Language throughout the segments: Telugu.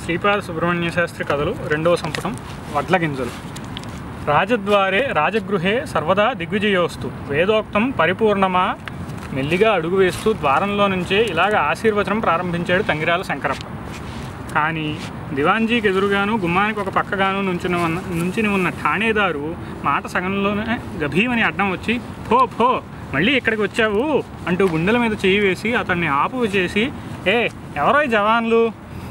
శ్రీపాద సుబ్రహ్మణ్య శాస్త్రి కథలు రెండవ సంపుటం వడ్ల గింజలు రాజద్వారే రాజగృహే సర్వదా దిగ్విజయోస్తు వేదోక్తం పరిపూర్ణమా మెల్లిగా అడుగు వేస్తూ ద్వారంలో నుంచే ఇలాగ ఆశీర్వచనం ప్రారంభించాడు తంగిరాల శంకరప్ప కానీ దివాన్జీకి ఎదురుగాను గుమ్మానికి ఒక పక్కగాను నుంచుని ఉన్న నుంచుని ఉన్న ఠాణేదారు మాట సగంలోనే గభీమని అడ్డం వచ్చి ఫో ఫో మళ్ళీ ఇక్కడికి వచ్చావు అంటూ గుండెల మీద చేయి వేసి అతన్ని ఆపు చేసి ఏ ఎవరో ఈ జవాన్లు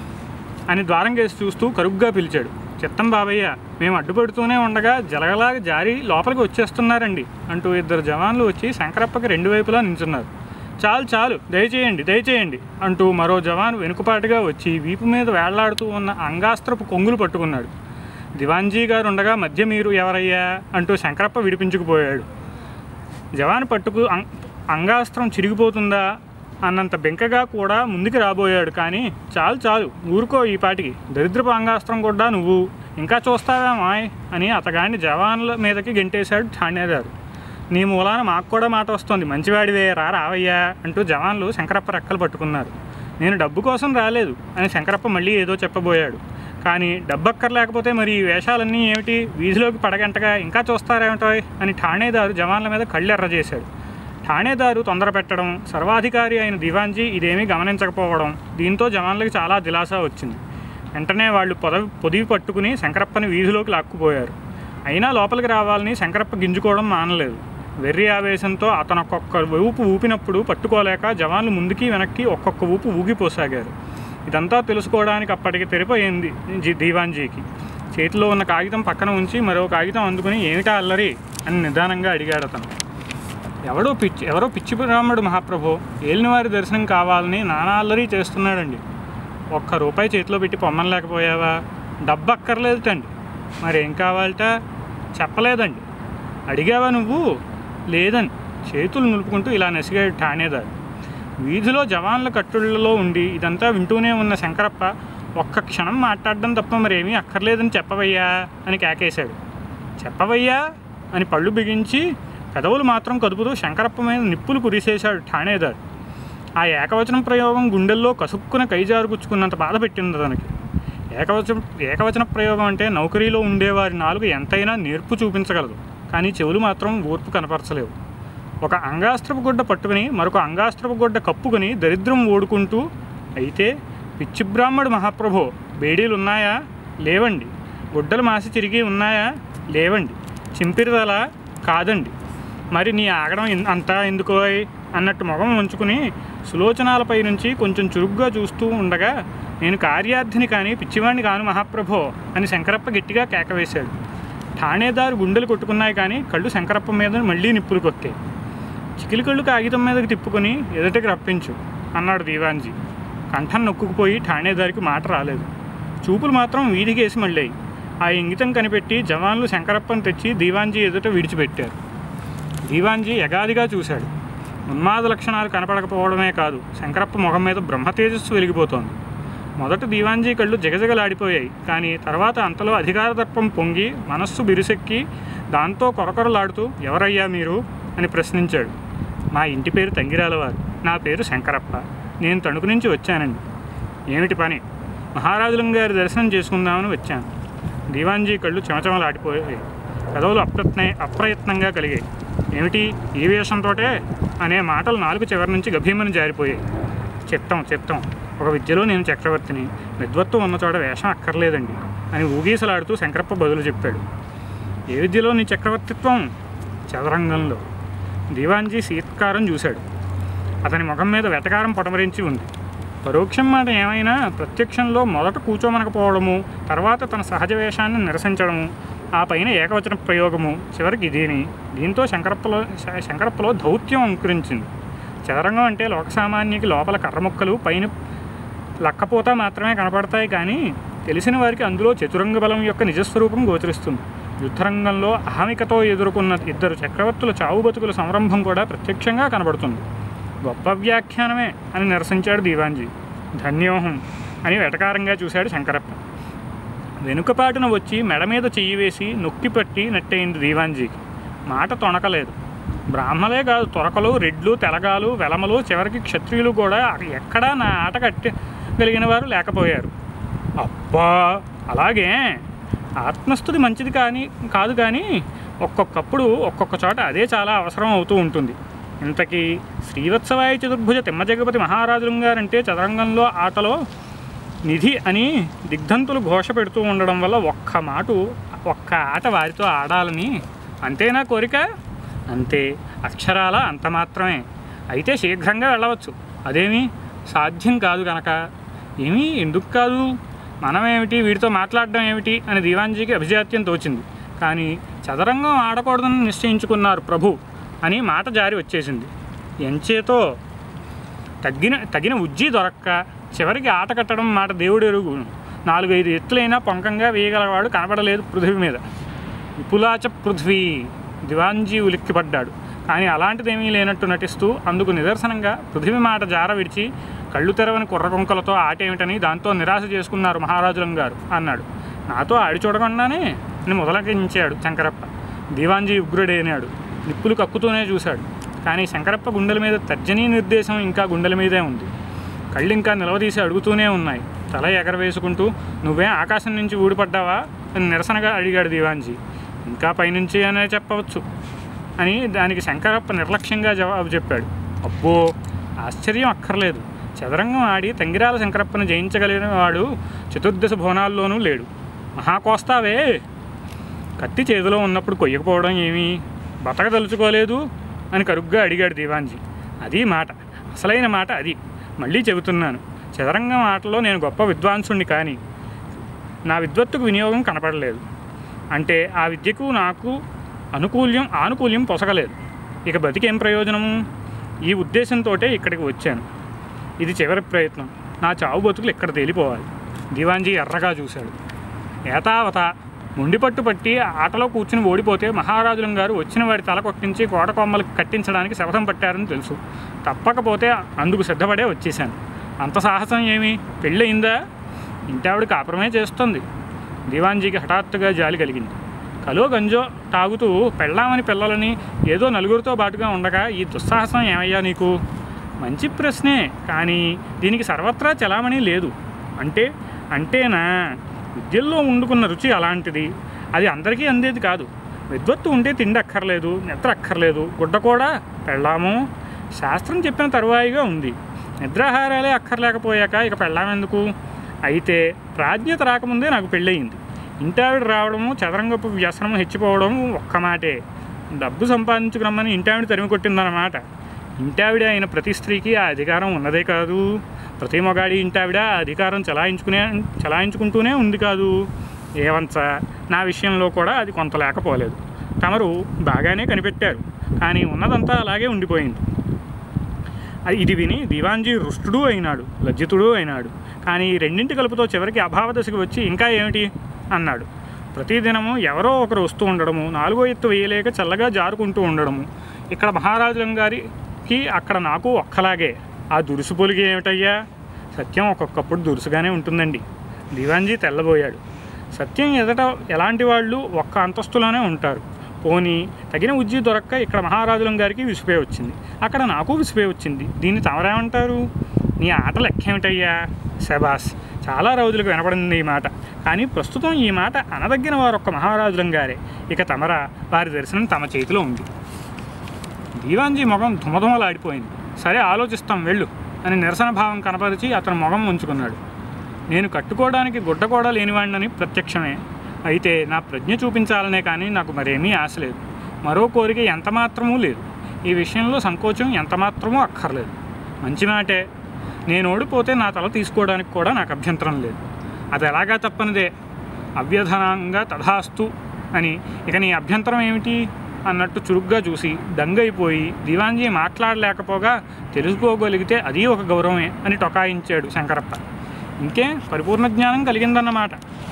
అని ద్వారం కేసి చూస్తూ కరుగ్గా పిలిచాడు చిత్తం బాబయ్య మేము అడ్డుపడుతూనే ఉండగా జలగలా జారి లోపలికి వచ్చేస్తున్నారండి అంటూ ఇద్దరు జవాన్లు వచ్చి శంకరప్పకి రెండు వైపులా నించున్నారు చాలు చాలు దయచేయండి దయచేయండి అంటూ మరో జవాన్ వెనుకపాటుగా వచ్చి వీపు మీద వేళ్లాడుతూ ఉన్న అంగాస్త్రపు కొంగులు పట్టుకున్నాడు దివాన్జీ గారు ఉండగా మధ్య మీరు ఎవరయ్యా అంటూ శంకరప్ప విడిపించుకుపోయాడు జవాన్ పట్టుకు అం- అంగాస్త్రం చిరిగిపోతుందా అన్నంత బెంకగా కూడా ముందుకు రాబోయాడు కానీ చాలు చాలు ఊరుకో ఈ పాటికి దరిద్రపు అంగాస్త్రం కూడా నువ్వు ఇంకా చూస్తావా మాయ్ అని అతగాడిని జవాన్ల మీదకి గెంటేశాడు ఠాణేదారు నీ మూలాన మాకు కూడా మాట వస్తుంది మంచివాడివే రా రావయ్యా అంటూ జవాన్లు శంకరప్ప రెక్కలు పట్టుకున్నారు నేను డబ్బు కోసం రాలేదు అని శంకరప్ప మళ్ళీ ఏదో చెప్పబోయాడు కానీ డబ్బక్కర్ లేకపోతే మరి ఈ వేషాలన్నీ ఏమిటి వీధిలోకి పడగంటగా ఇంకా చూస్తారేమిటో అని ఠాణేదారు జవాన్ల మీద కళ్ళెర్ర చేశాడు ఠాణేదారు తొందర పెట్టడం సర్వాధికారి అయిన దివాన్జీ ఇదేమీ గమనించకపోవడం దీంతో జవాన్లకి చాలా దిలాసా వచ్చింది వెంటనే వాళ్ళు పొదవి పొదివి పట్టుకుని శంకరప్పని వీధిలోకి లాక్కుపోయారు అయినా లోపలికి రావాలని శంకరప్ప గింజుకోవడం మానలేదు వెర్రి ఆవేశంతో అతను ఒక్కొక్క ఊపు ఊపినప్పుడు పట్టుకోలేక జవాన్లు ముందుకి వెనక్కి ఒక్కొక్క ఊపు ఊగిపోసాగారు ఇదంతా తెలుసుకోవడానికి అప్పటికి తెరిపోయింది జీ దీవాన్జీకి చేతిలో ఉన్న కాగితం పక్కన ఉంచి మరో కాగితం అందుకుని ఏమిటా అల్లరి అని నిదానంగా అడిగాడు అతను ఎవడో పిచ్చి ఎవరో పిచ్చి బ్రాహ్మడు మహాప్రభు ఏలినవారి దర్శనం కావాలని నానా అల్లరి చేస్తున్నాడండి ఒక్క రూపాయి చేతిలో పెట్టి పొమ్మని లేకపోయావా డబ్బు అక్కర్లేదు తండి మరి ఏం కావాలట చెప్పలేదండి అడిగావా నువ్వు లేదని చేతులు నిలుపుకుంటూ ఇలా నెసిగాడు ఠాణేదారు వీధిలో జవాన్ల కట్టుళ్ళలో ఉండి ఇదంతా వింటూనే ఉన్న శంకరప్ప ఒక్క క్షణం మాట్లాడడం తప్ప మరేమీ అక్కర్లేదని చెప్పవయ్యా అని కేకేశాడు చెప్పవయ్యా అని పళ్ళు బిగించి పెదవులు మాత్రం కదుపుతూ శంకరప్ప మీద నిప్పులు కురిసేశాడు ఠాణేదారు ఆ ఏకవచనం ప్రయోగం గుండెల్లో కసుక్కున కైజారు గుచ్చుకున్నంత బాధ పెట్టింది అతనికి ఏకవచనం ఏకవచన ప్రయోగం అంటే నౌకరీలో ఉండేవారి నాలుగు ఎంతైనా నేర్పు చూపించగలదు కానీ చెవులు మాత్రం ఓర్పు కనపరచలేవు ఒక అంగాస్త్రపు గుడ్డ పట్టుకుని మరొక అంగాస్త్రపు గుడ్డ కప్పుకొని దరిద్రం ఓడుకుంటూ అయితే పిచ్చి బ్రాహ్మడు మహాప్రభో బేడీలు ఉన్నాయా లేవండి గుడ్డలు మాసి తిరిగి ఉన్నాయా లేవండి చింపిరిదల కాదండి మరి నీ ఆగడం ఎన్- అంతా ఎందుకోయ్ అన్నట్టు మొగం ఉంచుకుని సులోచనాలపై నుంచి కొంచెం చురుగ్గా చూస్తూ ఉండగా నేను కార్యార్థిని కానీ పిచ్చివాణ్ణి కాను మహాప్రభో అని శంకరప్ప గట్టిగా కేకవేశాడు ఠాణేదారు గుండెలు కొట్టుకున్నాయి కానీ కళ్ళు శంకరప్ప మీద మళ్ళీ నిప్పులు కొట్టాయి చికిలి కళ్ళు కాగితం మీదకి తిప్పుకొని ఎదుటికి రప్పించు అన్నాడు దీవాన్జీ కంఠం నొక్కుకుపోయి ఠాణేదారికి మాట రాలేదు చూపులు మాత్రం వీధికేసి మళ్ళాయి ఆ ఇంగితం కనిపెట్టి జవాన్లు శంకరప్పని తెచ్చి దీవాన్జీ ఎదుట విడిచిపెట్టారు దీవాన్జీ యగాదిగా చూశాడు ఉన్మాద లక్షణాలు కనపడకపోవడమే కాదు శంకరప్ప ముఖం మీద బ్రహ్మ తేజస్సు వెలిగిపోతోంది మొదట దీవాన్జీ కళ్ళు జగజగలాడిపోయాయి కానీ తర్వాత అంతలో అధికార దర్పం పొంగి మనస్సు బిరుసెక్కి దాంతో కొరకొరలాడుతూ ఎవరయ్యా మీరు అని ప్రశ్నించాడు మా ఇంటి పేరు తంగిరాలవారు నా పేరు శంకరప్ప నేను తణుకు నుంచి వచ్చానండి ఏమిటి పని మహారాజులం గారి దర్శనం చేసుకుందామని వచ్చాను దీవాన్జీ కళ్ళు చెమచమలాడిపోయాయి కదవులు అప్రయత్న అప్రయత్నంగా కలిగాయి ఏమిటి ఈ వేషంతోటే అనే మాటలు నాలుగు చివరి నుంచి గభీమని జారిపోయాయి చిత్తం చిత్తం ఒక విద్యలో నేను చక్రవర్తిని విద్వత్వం ఉన్న చోట వేషం అక్కర్లేదండి అని ఊగీసలాడుతూ శంకరప్ప బదులు చెప్పాడు ఏ విద్యలో నీ చక్రవర్తిత్వం చదరంగంలో దీవాన్జీ సీత్కారం చూశాడు అతని ముఖం మీద వెటకారం పొటమరించి ఉంది పరోక్షం మాట ఏమైనా ప్రత్యక్షంలో మొదట కూర్చోమనకపోవడము తర్వాత తన సహజ వేషాన్ని నిరసించడము ఆ పైన ఏకవచన ప్రయోగము చివరికి ఇదేని దీంతో శంకరప్పలో శ- శంకరప్పలో దౌత్యం అంకురించింది చదరంగం అంటే లోకసామాన్యకి లోపల కర్రముక్కలు పైన లక్కపోత మాత్రమే కనపడతాయి కానీ తెలిసిన వారికి అందులో చతురంగ బలం యొక్క నిజస్వరూపం గోచరిస్తుంది యుద్ధరంగంలో అహమికతో ఎదుర్కొన్న ఇద్దరు చక్రవర్తుల చావు బతుకుల సంరంభం కూడా ప్రత్యక్షంగా కనబడుతుంది గొప్ప వ్యాఖ్యానమే అని నిరసించాడు దీవాన్జీ ధన్యోహం అని వెటకారంగా చూశాడు శంకరప్ప వెనుకపాటున వచ్చి మెడ మీద చెయ్యి వేసి నొక్కి పట్టి నట్టయింది దీవాన్జీకి మాట తొణకలేదు బ్రాహ్మలే కాదు తొరకలు రెడ్లు తెలగాలు వెలమలు చివరికి క్షత్రియులు కూడా ఎక్కడా నా ఆట కట్టి కలిగిన వారు లేకపోయారు అబ్బా అలాగే ఆత్మస్థుతి మంచిది కానీ కాదు కానీ ఒక్కొక్కప్పుడు ఒక్కొక్క చోట అదే చాలా అవసరం అవుతూ ఉంటుంది ఇంతకీ శ్రీవత్సవాయ చతుర్భుజ తిమ్మజగపతి మహారాజులు గారంటే చదరంగంలో ఆటలో నిధి అని దిగ్ధంతులు ఘోష పెడుతూ ఉండడం వల్ల ఒక్క మాట ఒక్క ఆట వారితో ఆడాలని అంతేనా కోరిక అంతే అక్షరాల అంత మాత్రమే అయితే శీఘ్రంగా వెళ్ళవచ్చు అదేమి సాధ్యం కాదు గనక ఏమీ ఎందుకు కాదు మనమేమిటి వీడితో మాట్లాడడం ఏమిటి అని దీవాంజీకి అభిజాత్యం తోచింది కానీ చదరంగం ఆడకూడదని నిశ్చయించుకున్నారు ప్రభు అని మాట జారి వచ్చేసింది ఎంచేతో తగ్గిన తగిన ఉజ్జి దొరక్క చివరికి ఆట కట్టడం మాట దేవుడు ఎరుగు నాలుగైదు ఎత్తులైనా పొంకంగా వేయగలవాడు కనపడలేదు పృథివీ మీద విపులాచ పృథ్వీ దివాంజీ ఉలిక్కిపడ్డాడు కానీ అలాంటిదేమీ లేనట్టు నటిస్తూ అందుకు నిదర్శనంగా పృథివీ మాట జార విడిచి కళ్ళు తెరవని కుర్ర కుంకలతో ఆటేమిటని దాంతో నిరాశ చేసుకున్నారు మహారాజులం గారు అన్నాడు నాతో ఆడి చూడకుండానే అని మొదలకించాడు శంకరప్ప దీవాంజీ ఉగ్రుడైనాడు నిప్పులు కక్కుతూనే చూశాడు కానీ శంకరప్ప గుండెల మీద తర్జనీ నిర్దేశం ఇంకా గుండెల మీదే ఉంది కళ్ళు ఇంకా నిలవదీసి అడుగుతూనే ఉన్నాయి తల ఎగరవేసుకుంటూ నువ్వే ఆకాశం నుంచి ఊడిపడ్డావా అని నిరసనగా అడిగాడు దీవాంజీ ఇంకా పైనుంచి అనే చెప్పవచ్చు అని దానికి శంకరప్ప నిర్లక్ష్యంగా జవాబు చెప్పాడు అబ్బో ఆశ్చర్యం అక్కర్లేదు చదరంగం ఆడి తంగిరాల శంకరప్పను జయించగలిగిన వాడు చతుర్దశ భువనాల్లోనూ లేడు మహాకోస్తావే కత్తి చేతిలో ఉన్నప్పుడు కొయ్యకపోవడం ఏమి బతక తలుచుకోలేదు అని కరుగ్గా అడిగాడు దీవాంజీ అది మాట అసలైన మాట అది మళ్ళీ చెబుతున్నాను చదరంగం ఆటలో నేను గొప్ప విద్వాంసుణ్ణి కానీ నా విద్వత్తుకు వినియోగం కనపడలేదు అంటే ఆ విద్యకు నాకు అనుకూల్యం ఆనుకూల్యం పొసగలేదు ఇక బతికేం ప్రయోజనము ఈ ఉద్దేశంతో ఇక్కడికి వచ్చాను ఇది చివరి ప్రయత్నం నా చావు బతుకులు ఇక్కడ తేలిపోవాలి దివాంజీ ఎర్రగా చూశాడు ఏతావత మొండిపట్టు పట్టి ఆటలో కూర్చుని ఓడిపోతే మహారాజులం గారు వచ్చిన వాడి తల కొట్టించి కోట కొమ్మలకు కట్టించడానికి శపథం పట్టారని తెలుసు తప్పకపోతే అందుకు సిద్ధపడే వచ్చేసాను అంత సాహసం ఏమి పెళ్ళయిందా ఇంటావిడ కాపురమే చేస్తుంది దివాంజీకి హఠాత్తుగా జాలి కలిగింది కలో గంజో తాగుతూ పెళ్ళామని పిల్లలని ఏదో నలుగురితో బాటుగా ఉండగా ఈ దుస్సాహసం ఏమయ్యా నీకు మంచి ప్రశ్నే కానీ దీనికి సర్వత్రా చలామణి లేదు అంటే అంటేనా విద్యల్లో వండుకున్న రుచి అలాంటిది అది అందరికీ అందేది కాదు విద్వత్తు ఉంటే తిండి అక్కర్లేదు నిద్ర అక్కర్లేదు గుడ్డ కూడా పెళ్ళాము శాస్త్రం చెప్పిన తరువాయిగా ఉంది నిద్రాహారాలే అక్కర్లేకపోయాక ఇక పెళ్ళామెందుకు అయితే ప్రాజ్ఞత రాకముందే నాకు పెళ్ళయింది ఇంటావిడ రావడము చదరంగపు వ్యసనం హెచ్చిపోవడం ఒక్క మాటే డబ్బు సంపాదించుకురమ్మని ఇంటావిడ తరిమి కొట్టిందన్నమాట ఇంటావిడ అయిన ప్రతి స్త్రీకి ఆ అధికారం ఉన్నదే కాదు ప్రతి మొగాడి ఇంటావిడ ఆ అధికారం చలాయించుకునే చలాయించుకుంటూనే ఉంది కాదు ఏవంచ నా విషయంలో కూడా అది కొంత లేకపోలేదు తమరు బాగానే కనిపెట్టారు కానీ ఉన్నదంతా అలాగే ఉండిపోయింది అది ఇది విని దివాంజీ రుష్టుడు అయినాడు లజ్జితుడు అయినాడు కానీ ఈ రెండింటి కలుపుతో చివరికి అభావ దశకు వచ్చి ఇంకా ఏమిటి అన్నాడు ప్రతిదినము ఎవరో ఒకరు వస్తూ ఉండడము నాలుగో ఎత్తు వేయలేక చల్లగా జారుకుంటూ ఉండడము ఇక్కడ మహారాజులం గారికి అక్కడ నాకు ఒక్కలాగే ఆ దురుసు పొలిగి ఏమిటయ్యా సత్యం ఒక్కొక్కప్పుడు దురుసుగానే ఉంటుందండి దివాంజీ తెల్లబోయాడు సత్యం ఎదట ఎలాంటి వాళ్ళు ఒక్క అంతస్తులోనే ఉంటారు పోనీ తగిన ఉజ్జి దొరక్క ఇక్కడ మహారాజులం గారికి విసిపే వచ్చింది అక్కడ నాకు విసిపే వచ్చింది దీన్ని తమరేమంటారు నీ ఆట లెక్కేమిటయ్యా శబాస్ చాలా రోజులకు వినపడింది ఈ మాట కానీ ప్రస్తుతం ఈ మాట అనదగిన వారు ఒక్క మహారాజులం గారే ఇక తమర వారి దర్శనం తమ చేతిలో ఉంది దీవాంజీ మొగం ధుమధుమలాడిపోయింది సరే ఆలోచిస్తాం వెళ్ళు అని నిరసన భావం కనపరిచి అతను మొగం ఉంచుకున్నాడు నేను కట్టుకోవడానికి గుడ్డ కూడా లేనివాడినని ప్రత్యక్షమే అయితే నా ప్రజ్ఞ చూపించాలనే కానీ నాకు మరేమీ ఆశ లేదు మరో కోరిక ఎంత మాత్రమూ లేదు ఈ విషయంలో సంకోచం ఎంత మాత్రమూ అక్కర్లేదు మంచి మాటే నేను ఓడిపోతే నా తల తీసుకోవడానికి కూడా నాకు అభ్యంతరం లేదు అది ఎలాగా తప్పనిదే అవ్యధనంగా తథాస్తు అని ఇక నీ అభ్యంతరం ఏమిటి అన్నట్టు చురుగ్గా చూసి దంగైపోయి దివాంజీ మాట్లాడలేకపోగా తెలుసుకోగలిగితే అది ఒక గౌరవమే అని టొకాయించాడు శంకరప్ప ఇంకే పరిపూర్ణ జ్ఞానం కలిగిందన్నమాట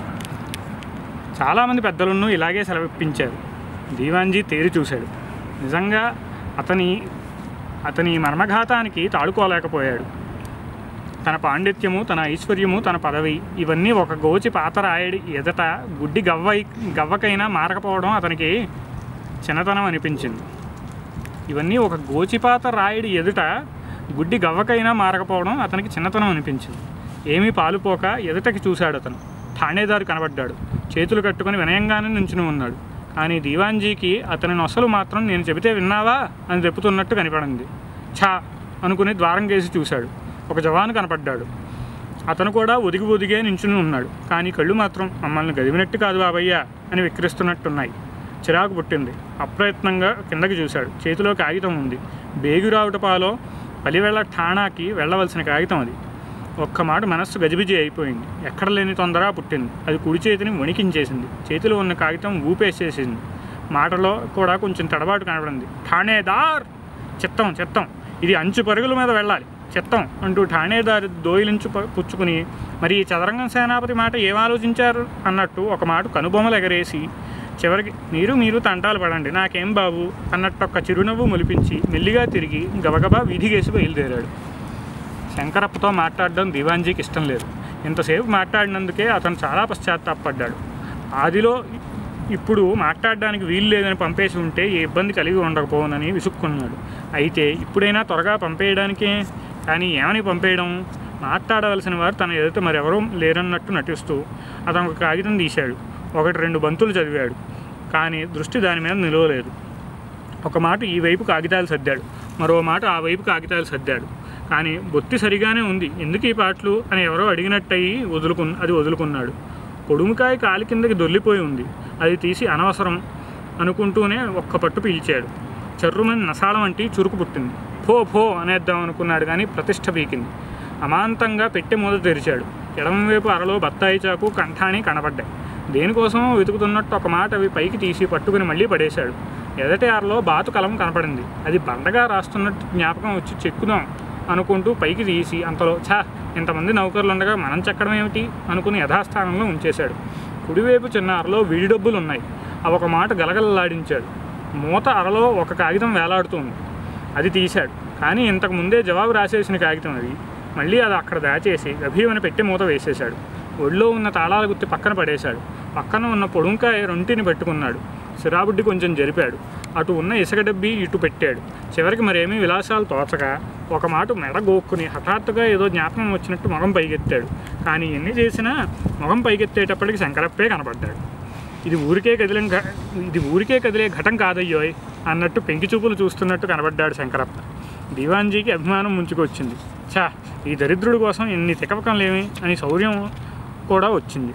చాలామంది పెద్దలను ఇలాగే సెలవిప్పించారు దీవాంజీ తేరి చూశాడు నిజంగా అతని అతని మర్మఘాతానికి తాడుకోలేకపోయాడు తన పాండిత్యము తన ఐశ్వర్యము తన పదవి ఇవన్నీ ఒక గోచి పాతరాయడి ఎదట గుడ్డి గవ్వై గవ్వకైనా మారకపోవడం అతనికి చిన్నతనం అనిపించింది ఇవన్నీ ఒక గోచిపాత రాయుడి ఎదుట గుడ్డి గవ్వకైనా మారకపోవడం అతనికి చిన్నతనం అనిపించింది ఏమీ పాలుపోక ఎదుటకి చూశాడు అతను ఠాణేదారు కనబడ్డాడు చేతులు కట్టుకొని వినయంగానే నుంచుని ఉన్నాడు కానీ దీవాన్జీకి అతని నొసలు మాత్రం నేను చెబితే విన్నావా అని చెప్పుతున్నట్టు కనపడింది ఛా అనుకుని ద్వారం కేసి చూశాడు ఒక జవాను కనపడ్డాడు అతను కూడా ఒదిగి ఒదిగే నించుని ఉన్నాడు కానీ కళ్ళు మాత్రం మమ్మల్ని గదివినట్టు కాదు బాబయ్య అని విక్రిస్తున్నట్టున్నాయి చిరాకు పుట్టింది అప్రయత్నంగా కిందకి చూశాడు చేతిలో కాగితం ఉంది బేగురావుటపాలో పలివెళ్ళ ఠాణాకి వెళ్ళవలసిన కాగితం అది ఒక్క మాట మనస్సు గజిబిజి అయిపోయింది ఎక్కడ లేని తొందర పుట్టింది అది కుడి చేతిని వణికించేసింది చేతిలో ఉన్న కాగితం ఊపేసేసింది మాటలో కూడా కొంచెం తడబాటు కనబడింది ఠాణేదార్ చిత్తం చిత్తం ఇది అంచు పరుగుల మీద వెళ్ళాలి చిత్తం అంటూ ఠాణేదారి దోయిలించు ప- పుచ్చుకుని మరి ఈ చదరంగం సేనాపతి మాట ఏం ఆలోచించారు అన్నట్టు ఒక మాట కనుబొమ్మలు ఎగరేసి చివరికి మీరు మీరు తంటాలు పడండి నాకేం బాబు అన్నట్టు ఒక చిరునవ్వు మొలిపించి మెల్లిగా తిరిగి గబగబా వీధిగేసి బయలుదేరాడు శంకరప్పతో మాట్లాడడం దివాన్జీకి ఇష్టం లేదు ఇంతసేపు మాట్లాడినందుకే అతను చాలా పశ్చాత్తాపడ్డాడు ఆదిలో ఇప్పుడు మాట్లాడడానికి వీలు లేదని పంపేసి ఉంటే ఏ ఇబ్బంది కలిగి ఉండకపోనని విసుక్కున్నాడు అయితే ఇప్పుడైనా త్వరగా పంపేయడానికే కానీ ఏమని పంపేయడం మాట్లాడవలసిన వారు తన ఎదుట మరెవరూ లేరన్నట్టు నటిస్తూ అతను ఒక కాగితం తీశాడు ఒకటి రెండు బంతులు చదివాడు కానీ దృష్టి దాని మీద నిలవలేదు ఒక మాట ఈ వైపు కాగితాలు సర్దాడు మరో మాట ఆ వైపు కాగితాలు సర్దాడు కానీ బొత్తి సరిగానే ఉంది ఎందుకు ఈ పాటలు అని ఎవరో అడిగినట్టయి వదులుకు అది వదులుకున్నాడు పొడుముకాయ కాలి కిందకి దొల్లిపోయి ఉంది అది తీసి అనవసరం అనుకుంటూనే ఒక్క పట్టు పీల్చాడు చర్రుమని నసాలం వంటి చురుకు పుట్టింది ఫో ఫో అనేద్దాం అనుకున్నాడు కానీ ప్రతిష్ట పీకింది అమాంతంగా పెట్టె మూత తెరిచాడు ఎడమవైపు అరలో బత్తాయి చాకు కంఠాని కనబడ్డాయి దేనికోసం వెతుకుతున్నట్టు ఒక మాట అవి పైకి తీసి పట్టుకుని మళ్ళీ పడేశాడు ఎదటి అరలో బాతు కలం కనపడింది అది బండగా రాస్తున్నట్టు జ్ఞాపకం వచ్చి చెక్కుదాం అనుకుంటూ పైకి తీసి అంతలో ఛా ఇంతమంది నౌకర్లు ఉండగా మనం చెక్కడం ఏమిటి అనుకుని యథాస్థానంలో ఉంచేశాడు కుడివైపు చిన్న అరలో విడి డబ్బులు ఉన్నాయి అవి ఒక మాట గలగలలాడించాడు మూత అరలో ఒక కాగితం వేలాడుతుంది అది తీశాడు కానీ ఇంతకు ముందే జవాబు రాసేసిన కాగితం అది మళ్ళీ అది అక్కడ దాచేసి గభీమని పెట్టి మూత వేసేశాడు ఒళ్ళో ఉన్న తాళాల గుత్తి పక్కన పడేశాడు పక్కన ఉన్న పొడుంకాయ రొంటిని పెట్టుకున్నాడు సిరాబుడ్డి కొంచెం జరిపాడు అటు ఉన్న ఇసుక డబ్బి ఇటు పెట్టాడు చివరికి మరేమీ విలాసాలు తోచక ఒక మాట మెడ గోక్కుని హఠాత్తుగా ఏదో జ్ఞాపకం వచ్చినట్టు మొగం పైకెత్తాడు కానీ ఎన్ని చేసినా మొగం పైకెత్తేటప్పటికి శంకరప్పే కనపడ్డాడు ఇది ఊరికే కదిలే ఘ- ఇది ఊరికే కదిలే ఘటం కాదయ్యోయ్ అన్నట్టు పెంకి చూపులు చూస్తున్నట్టు కనబడ్డాడు శంకరప్ప దివాన్జీకి అభిమానం ముంచుకొచ్చింది ఛా ఈ దరిద్రుడి కోసం ఎన్ని తికపకంలేమి అని శౌర్యం కూడా వచ్చింది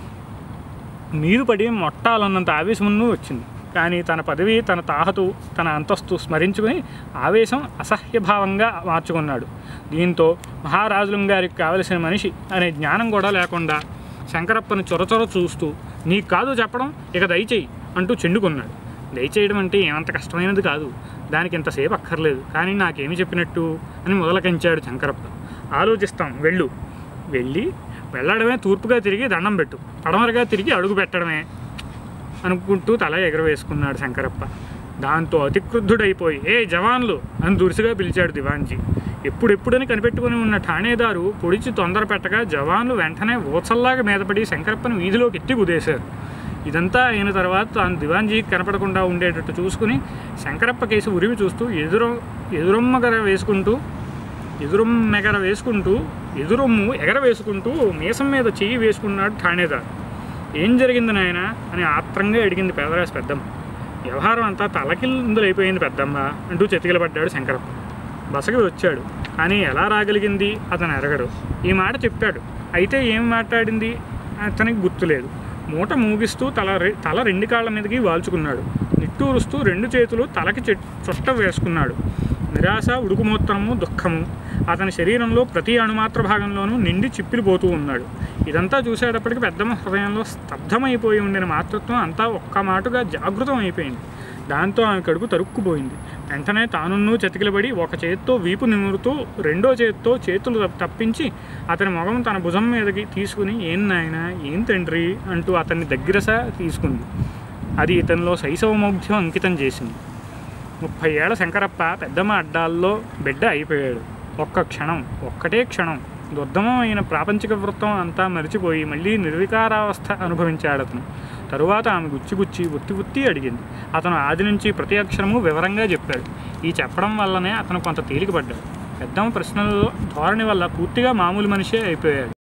నీరు పడి మొట్టాలన్నంత ఆవేశమును వచ్చింది కానీ తన పదవి తన తాహతు తన అంతస్తు స్మరించుకుని ఆవేశం అసహ్యభావంగా మార్చుకున్నాడు దీంతో మహారాజులం గారికి కావలసిన మనిషి అనే జ్ఞానం కూడా లేకుండా శంకరప్పని చొరచొర చూస్తూ నీకు కాదు చెప్పడం ఇక దయచేయి అంటూ చెండుకున్నాడు దయచేయడం అంటే ఏమంత కష్టమైనది కాదు దానికి ఇంతసేపు అక్కర్లేదు కానీ నాకేమి చెప్పినట్టు అని మొదలకించాడు శంకరప్ప ఆలోచిస్తాం వెళ్ళు వెళ్ళి వెళ్ళడమే తూర్పుగా తిరిగి దండం పెట్టు పడమరగా తిరిగి అడుగు పెట్టడమే అనుకుంటూ తల ఎగరవేసుకున్నాడు శంకరప్ప దాంతో అతిక్రుద్ధుడైపోయి ఏ జవాన్లు అని దురుసుగా పిలిచాడు దివాన్జీ ఎప్పుడెప్పుడని కనిపెట్టుకుని ఉన్న ఠాణేదారు పొడిచి తొందర పెట్టగా జవాన్లు వెంటనే ఓచల్లాగా మీదపడి శంకరప్పని వీధిలోకి ఎత్తి కుదేశారు ఇదంతా అయిన తర్వాత తాను దివాన్జీకి కనపడకుండా ఉండేటట్టు చూసుకుని శంకరప్ప కేసు ఉరిమి చూస్తూ ఎదురు ఎదురొమ్మగర వేసుకుంటూ ఎదురొమ్మెగర వేసుకుంటూ ఎదురొమ్ము ఎగర వేసుకుంటూ మీసం మీద చెయ్యి వేసుకున్నాడు ఠాణేదారు ఏం జరిగింది నాయన అని ఆత్రంగా అడిగింది పేదరాశి పెద్దమ్మ వ్యవహారం అంతా తలకిందులైపోయింది పెద్దమ్మ అంటూ చెతికిలపడ్డాడు శంకరప్ప బసకి వచ్చాడు కానీ ఎలా రాగలిగింది అతను ఎరగడు ఈ మాట చెప్పాడు అయితే ఏం మాట్లాడింది అతనికి గుర్తులేదు మూట మూగిస్తూ తల రె- తల రెండు కాళ్ళ మీదకి వాల్చుకున్నాడు నిట్టూరుస్తూ రెండు చేతులు తలకి చెట్ చుట్ట వేసుకున్నాడు నిరాశ ఉడుకుమోత్తరము దుఃఖము అతని శరీరంలో ప్రతి అణుమాత్ర భాగంలోనూ నిండి చిప్పిలిపోతూ ఉన్నాడు ఇదంతా చూసేటప్పటికి పెద్దమ్మ హృదయంలో స్తబ్దమైపోయి ఉండిన మాతృత్వం అంతా ఒక్క మాటుగా జాగృతం అయిపోయింది దాంతో ఆమె కడుపు తరుక్కుపోయింది వెంటనే తానున్నూ చతికిలబడి ఒక చేత్తో వీపు నిమురుతూ రెండో చేత్తో చేతులు తప్- తప్పించి అతని మొగం తన భుజం మీదకి తీసుకుని ఏం నాయనా ఏం తండ్రి అంటూ అతన్ని దగ్గరస తీసుకుంది అది ఇతనిలో శైశవమౌఢ్యం అంకితం చేసింది ముప్పై ఏళ్ల శంకరప్ప పెద్దమ్మ అడ్డాల్లో బిడ్డ అయిపోయాడు ఒక్క క్షణం ఒక్కటే క్షణం దుర్దమమైన ప్రాపంచిక వృత్తం అంతా మరిచిపోయి మళ్ళీ నిర్వికారావస్థ అనుభవించాడు అతను తరువాత ఆమె గుచ్చి గుచ్చి ఉత్తి ఉత్తి అడిగింది అతను ఆది నుంచి ప్రతి అక్షరము వివరంగా చెప్పాడు ఈ చెప్పడం వల్లనే అతను కొంత తేలికపడ్డాడు పెద్దమ్మ ప్రశ్నలలో ధోరణి వల్ల పూర్తిగా మామూలు మనిషే అయిపోయాడు